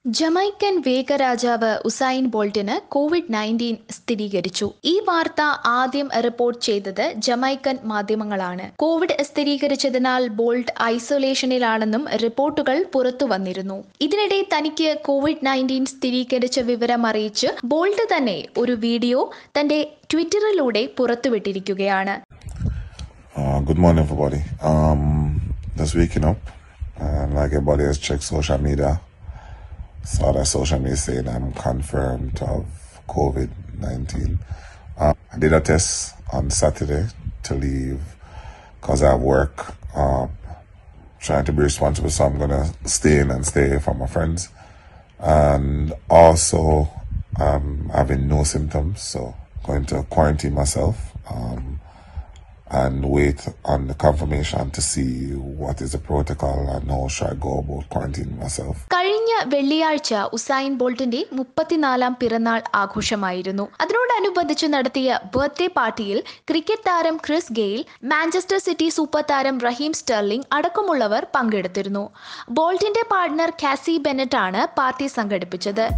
Jamaican വേഗരാജാവ് Usain ബോൾട്ടിന് COVID nineteen സ്ഥിരീകരിച്ചു ഈ വാർത്ത ആദ്യം റിപ്പോർട്ട് ചെയ്തത് ജമൈക്കൻ മാധ്യമങ്ങളാണ് കോവിഡ് സ്ഥിരീകരിച്ചതിനാൽ ബോൾട്ട് ഐസൊലേഷനിലാണെന്നും റിപ്പോർട്ടുകൾ പുറത്തു വന്നിരുന്നു ഇതിനിടെ തനിക്ക് കോവിഡ് നയൻറ്റീൻ സ്ഥിരീകരിച്ച വിവരം അറിയിച്ച് ബോൾട്ട് തന്നെ ഒരു വീഡിയോ തന്റെ ട്വിറ്ററിലൂടെ പുറത്തുവിട്ടിരിക്കുകയാണ് Uh, good morning, everybody. Um, just waking up, and like everybody has checked social media, saw that social media saying I'm confirmed to have COVID 19. Uh, I did a test on Saturday to leave because I have work. Um, trying to be responsible, so I'm gonna stay in and stay from my friends, and also um, having no symptoms, so going to quarantine myself. Um, and wait on the confirmation to see what is the protocol and how should I go about quarantining myself. കഴിഞ്ഞ വെള്ളിയാഴ്ച Usain ബോൾട്ടിന്റെ മുപ്പത്തിനാലാം പിറന്നാൾ ആഘോഷമായിരുന്നു അതിനോടനുബന്ധിച്ച് നടത്തിയ birthday പാർട്ടിയിൽ cricket താരം Chris Gayle Manchester City super താരം Raheem Sterling അടക്കമുള്ളവർ പങ്കെടുത്തിരുന്നു ബോൾട്ടിന്റെ പാർട്ണർ കാസി ബെനറ്റ് ആണ് പാർട്ടി സംഘടിപ്പിച്ചത്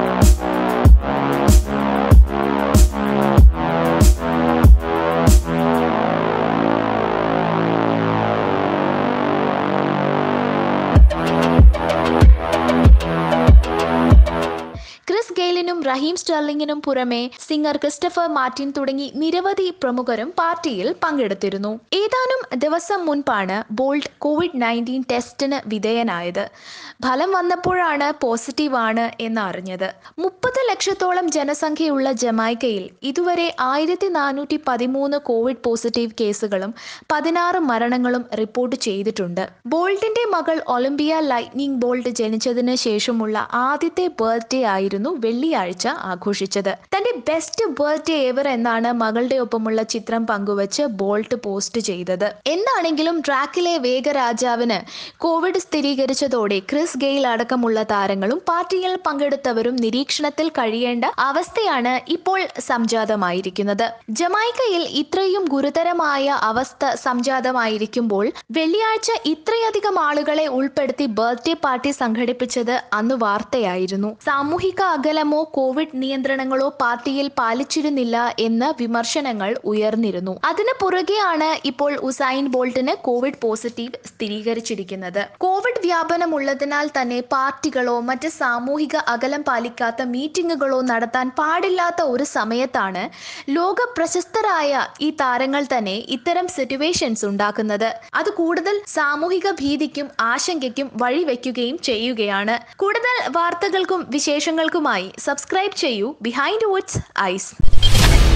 ക്രിസ് ഗെയിലിനും റഹീം സ്റ്റെർലിംഗിനും പുറമെ സിംഗർ ക്രിസ്റ്റഫർ മാർട്ടിൻ തുടങ്ങി നിരവധി പ്രമുഖരും പാർട്ടിയിൽ പങ്കെടുത്തിരുന്നു ഏതാനും ദിവസം മുൻപാണ് ബോൾട്ട് കോവിഡ് നയൻറ്റീൻ ടെസ്റ്റിന് വിധേയനായത് ഫലം വന്നപ്പോഴാണ് പോസിറ്റീവ് ആണ് എന്ന് അറിഞ്ഞത് മുപ്പത് ലക്ഷത്തോളം ജനസംഖ്യയുള്ള ജമൈക്കയിൽ ഇതുവരെ ആയിരത്തി നാനൂറ്റി പതിമൂന്ന് കോവിഡ് പോസിറ്റീവ് കേസുകളും പതിനാറ് മരണങ്ങളും റിപ്പോർട്ട് ചെയ്തിട്ടുണ്ട് ബോൾട്ടിന്റെ മകൾ ഒളിമ്പിയ ലൈറ്റ്നിങ് ബോൾട്ട് ജനിച്ചതിന് ശേഷമുള്ള ആദ്യത്തെ ബർത്ത്ഡേ ആയിരുന്നു വെള്ളിയാഴ്ച ആഘോഷിച്ചത് തന്റെ ബെസ്റ്റ് ബർത്ത്ഡേ എവർ എന്നാണ് മകളുടെ ഒപ്പമുള്ള ചിത്രം പങ്കുവച്ച് ബോൾട്ട് പോസ്റ്റ് ചെയ്തത് എന്താണെങ്കിലും ട്രാക്കിലെ വേഗരാജാവിന് കോവിഡ് സ്ഥിരീകരിച്ചതോടെ ക്രിസ് ഗെയിൽ അടക്കമുള്ള താരങ്ങളും പാർട്ടിയിൽ പങ്കെടുത്തവരും നിരീക്ഷണത്തിൽ കഴിയേണ്ട അവസ്ഥയാണ് ഇപ്പോൾ സംജാതമായിരിക്കുന്നത് ജമൈക്കയിൽ ഇത്രയും ഗുരുതരമായ അവസ്ഥ സംജാതമായിരിക്കുമ്പോൾ വെള്ളിയാഴ്ച ഇത്രയധികം ആളുകളെ ഉൾപ്പെടുത്തി ബർത്ത്ഡേ പാർട്ടി സംഘടിപ്പിച്ചത് അന്ന് വാർത്തയായിരുന്നു സാമൂഹിക അകലമോ കോവിഡ് നിയന്ത്രണങ്ങളോ പാർട്ടിയിൽ പാലിച്ചിരുന്നില്ല എന്ന വിമർശനങ്ങൾ ഉയർന്നിരുന്നു അതിന് പുറകെയാണ് ഇപ്പോൾ ഉസൈൻ ബോൾട്ടിന് കോവിഡ് പോസിറ്റീവ് സ്ഥിരീകരിച്ചിരിക്കുന്നത് കോവിഡ് വ്യാപനം ഉള്ളതിനാൽ തന്നെ പാർട്ടികളോ മറ്റ് സാമൂഹിക അകലം പാലിക്കാത്ത മീറ്റിംഗുകളോ നടത്താൻ പാടില്ലാത്ത ഒരു സമയത്താണ് ലോക പ്രശസ്തരായ ഈ താരങ്ങൾ തന്നെ ഇത്തരം സിറ്റുവേഷൻസ് ഉണ്ടാക്കുന്നത് അത് കൂടുതൽ സാമൂഹിക ഭീതിക്കും ആശങ്കയ്ക്കും വഴിവെക്കുകയും ചെയ്യുകയാണ് കൂടുതൽ വാർത്തകൾക്കും വിശേഷങ്ങൾക്കുമായി സബ്സ്ക്രൈബ് ചെയ്യൂ ബിഹൈൻഡ് വുഡ്സ് ഐസ്